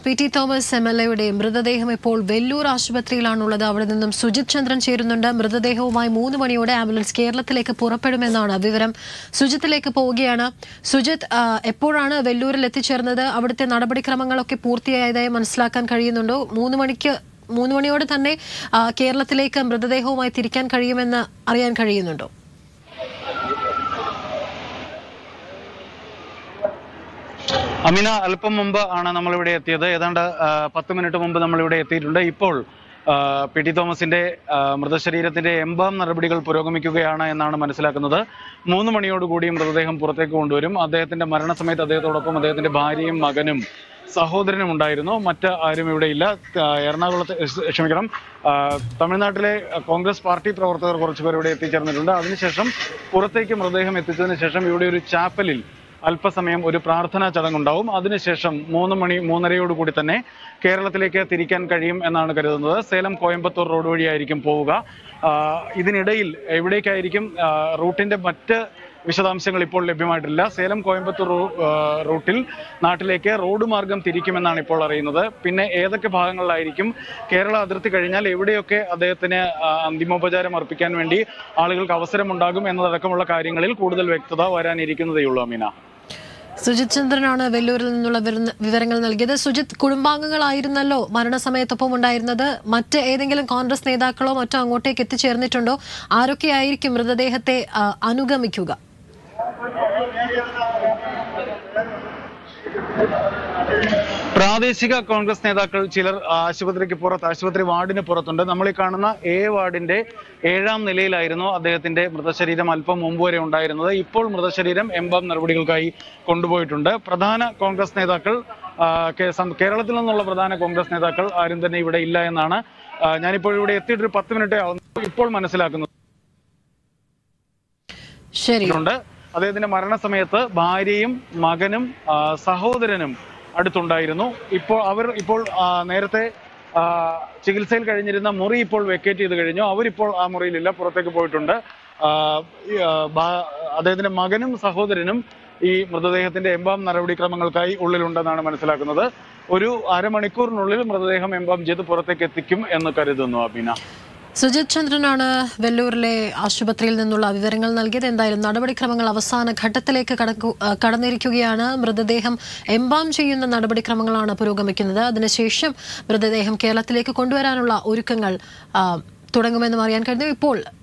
P T Thomas M L എയുടെ മൃതദേഹം ഇപ്പോൾ വെല്ലൂർ ആശുപത്രിയിലാണുള്ളത് അവിടെ നിന്നും സുജിത് ചന്ദ്രൻ ചേരുന്നുണ്ട് മൃതദേഹവുമായി മൂന്ന് മണിയോടെ ആംബുലൻസ് കേരളത്തിലേക്ക് പുറപ്പെടുമെന്നാണ് വിവരം സുജിത്തിലേക്ക് പോവുകയാണ് സുജിത് ആ, എപ്പോഴാണ് വെല്ലൂരിൽ എത്തിച്ചേർന്നത് അവിടുത്തെ നടപടിക്രമങ്ങളൊക്കെ പൂർത്തിയായതായി മനസ്സിലാക്കാൻ കഴിയുന്നുണ്ടോ മൂന്ന് മണിക്ക് മൂന്ന് മണിയോടെ തന്നെ ആ, കേരളത്തിലേക്ക് മൃതദേഹവുമായി തിരിക്കാൻ കഴിയുമെന്ന് അറിയാൻ കഴിയുന്നുണ്ടോ അമിന അല്പം മുമ്പ് ആണ് നമ്മളിവിടെ എത്തിയത് ഏതാണ്ട് ആ, പത്ത് മിനിറ്റ് മുമ്പ് നമ്മളിവിടെ എത്തിയിട്ടുണ്ട് ഇപ്പോൾ ആ, പി ടി തോമസിന്റെ ആ, മൃതശരീരത്തിന്റെ എംബാം നടപടികൾ പുരോഗമിക്കുകയാണ് എന്നാണ് മനസ്സിലാക്കുന്നത് മൂന്ന് മണിയോടുകൂടി മൃതദേഹം പുറത്തേക്ക് കൊണ്ടുവരും അദ്ദേഹത്തിന്റെ മരണസമയത്ത് അദ്ദേഹത്തോടൊപ്പം അദ്ദേഹത്തിന്റെ ഭാര്യയും മകനും സഹോദരനും ഉണ്ടായിരുന്നു മറ്റ് ആരും ഇവിടെ ഇല്ല ആ, എറണാകുളത്ത് ക്ഷ- ക്ഷമിക്കണം ആ, തമിഴ്നാട്ടിലെ കോൺഗ്രസ് പാർട്ടി പ്രവർത്തകർ കുറച്ചുപേർ ഇവിടെ എത്തിച്ചേർന്നിട്ടുണ്ട് അതിനുശേഷം പുറത്തേക്ക് മൃതദേഹം എത്തിച്ചതിന് ശേഷം ഇവിടെ ഒരു ചാപ്പലിൽ അല്പസമയം ഒരു പ്രാർത്ഥനാ ചടങ്ങുണ്ടാവും അതിനുശേഷം മൂന്ന് മണി മൂന്നരയോടുകൂടി തന്നെ കേരളത്തിലേക്ക് തിരിക്കാൻ കഴിയും എന്നാണ് കരുതുന്നത് സേലം കോയമ്പത്തൂർ റോഡ് വഴിയായിരിക്കും പോവുക ആ, ഇതിനിടയിൽ എവിടേക്കായിരിക്കും ആ, റൂട്ടിന്റെ മറ്റ് വിശദാംശങ്ങൾ ഇപ്പോൾ ലഭ്യമായിട്ടില്ല സേലം കോയമ്പത്തൂർ റൂ- ആ, റൂട്ടിൽ നാട്ടിലേക്ക് റോഡ് മാർഗം തിരിക്കുമെന്നാണ് ഇപ്പോൾ അറിയുന്നത് പിന്നെ ഏതൊക്കെ ഭാഗങ്ങളിലായിരിക്കും കേരള അതിർത്തി കഴിഞ്ഞാൽ എവിടെയൊക്കെ അദ്ദേഹത്തിന് ആ, അന്തിമോപചാരം അർപ്പിക്കാൻ വേണ്ടി ആളുകൾക്ക് അവസരമുണ്ടാകും എന്നതടക്കമുള്ള കാര്യങ്ങളിൽ കൂടുതൽ വ്യക്തത വരാനിരിക്കുന്നതേയുള്ളൂ അമീന സുജിത് ചന്ദ്രനാണ് വെല്ലൂരിൽ നിന്നുള്ള വിവര- വിവരങ്ങൾ നൽകിയത് സുജിത് കുടുംബാംഗങ്ങളായിരുന്നല്ലോ മരണസമയത്തൊപ്പം ഉണ്ടായിരുന്നത് മറ്റ് ഏതെങ്കിലും കോൺഗ്രസ് നേതാക്കളോ മറ്റോ അങ്ങോട്ടേക്ക് എത്തിച്ചേർന്നിട്ടുണ്ടോ ആരൊക്കെയായിരിക്കും മൃതദേഹത്തെ ആ, അനുഗമിക്കുക പ്രാദേശിക കോൺഗ്രസ് നേതാക്കൾ ചിലർ ആശുപത്രിക്ക് പുറത്ത് ആശുപത്രി വാർഡിന് പുറത്തുണ്ട് നമ്മൾ ഈ കാണുന്ന എ വാർഡിന്റെ ഏഴാം നിലയിലായിരുന്നു അദ്ദേഹത്തിന്റെ മൃതശരീരം അല്പം മുമ്പ് വരെ ഉണ്ടായിരുന്നത് ഇപ്പോൾ മൃതശരീരം എംബാം നടപടികൾക്കായി കൊണ്ടുപോയിട്ടുണ്ട് പ്രധാന കോൺഗ്രസ് നേതാക്കൾ ആ, കേ- സം- കേരളത്തിൽ നിന്നുള്ള പ്രധാന കോൺഗ്രസ് നേതാക്കൾ ആരും തന്നെ ഇവിടെ ഇല്ല എന്നാണ് ആ, ഞാനിപ്പോൾ ഇവിടെ എത്തിയിട്ട് ഒരു പത്ത് മിനിറ്റേ ആവുന്നു ഇപ്പോൾ മനസ്സിലാക്കുന്നത് ശരി ഉണ്ട് അദ്ദേഹത്തിന്റെ മരണസമയത്ത് ഭാര്യയും മകനും ആ, സഹോദരനും അടുത്തുണ്ടായിരുന്നു ഇപ്പോൾ അവർ ഇപ്പോൾ ആ, നേരത്തെ ആ, ചികിത്സയിൽ കഴിഞ്ഞിരുന്ന മുറി ഇപ്പോൾ വെക്കേറ്റ് ചെയ്ത് കഴിഞ്ഞു അവരിപ്പോൾ ആ മുറിയിലില്ല പുറത്തേക്ക് പോയിട്ടുണ്ട് ആ, ഈ, ആ, ഭാ- അദ്ദേഹത്തിന്റെ മകനും സഹോദരനും ഈ മൃതദേഹത്തിന്റെ എംബാം നടപടിക്രമങ്ങൾക്കായി ഉള്ളിലുണ്ടെന്നാണ് മനസ്സിലാക്കുന്നത് ഒരു അരമണിക്കൂറിനുള്ളിൽ മൃതദേഹം എംബാം ചെയ്ത് പുറത്തേക്ക് എത്തിക്കും എന്ന് കരുതുന്നു അബീന സുജിത് ചന്ദ്രനാണ് വെല്ലൂരിലെ ആശുപത്രിയിൽ നിന്നുള്ള വിവരങ്ങൾ നൽകിയത് എന്തായാലും നടപടിക്രമങ്ങൾ അവസാന ഘട്ടത്തിലേക്ക് കടക്കു ആ, കടന്നിരിക്കുകയാണ് മൃതദേഹം എംബാം ചെയ്യുന്ന നടപടിക്രമങ്ങളാണ് പുരോഗമിക്കുന്നത് അതിനുശേഷം മൃതദേഹം കേരളത്തിലേക്ക് കൊണ്ടുവരാനുള്ള ഒരുക്കങ്ങൾ ആ, തുടങ്ങുമെന്നും അറിയാൻ കഴിഞ്ഞു ഇപ്പോൾ